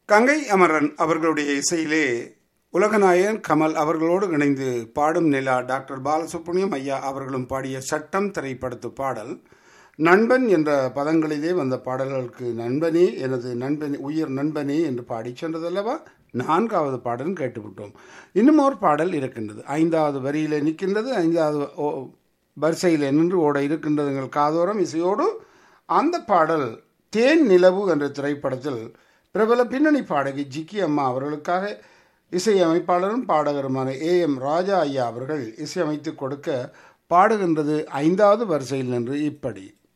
கங்கை அமரன் அவர்களுடைய இசையிலே உலகநாயகன் கமல் அவர்களோடு இணைந்து பாடும் நிலா டாக்டர் பாலசுப்ரமணியம் ஐயா அவர்களும் பாடிய சட்டம் திரைப்படத்து பாடல் நண்பன் என்ற பதங்களிலே வந்த பாடல்களுக்கு நண்பனே எனது நண்பன் உயிர் நண்பனே என்று பாடி சென்றதல்லவா நான்காவது பாடலும் கேட்டுவிட்டோம் இன்னும் ஒரு பாடல் இருக்கின்றது ஐந்தாவது வரியிலே நிற்கின்றது ஐந்தாவது ஓ- வரிசையில் நின்று ஓட இருக்கின்றது எங்கள் காதோரம் இசையோடு அந்த பாடல் தேன் நிலவு என்ற திரைப்படத்தில் பிரபல பின்னணி பாடகி ஜிக்கி அம்மா அவர்களுக்காக இசையமைப்பாளரும் பாடகருமான ஏ எம் ராஜா ஐயா அவர்கள் இசையமைத்து கொடுக்க பாடுகின்றது ஐந்தாவது வரிசையில் நின்று இப்படி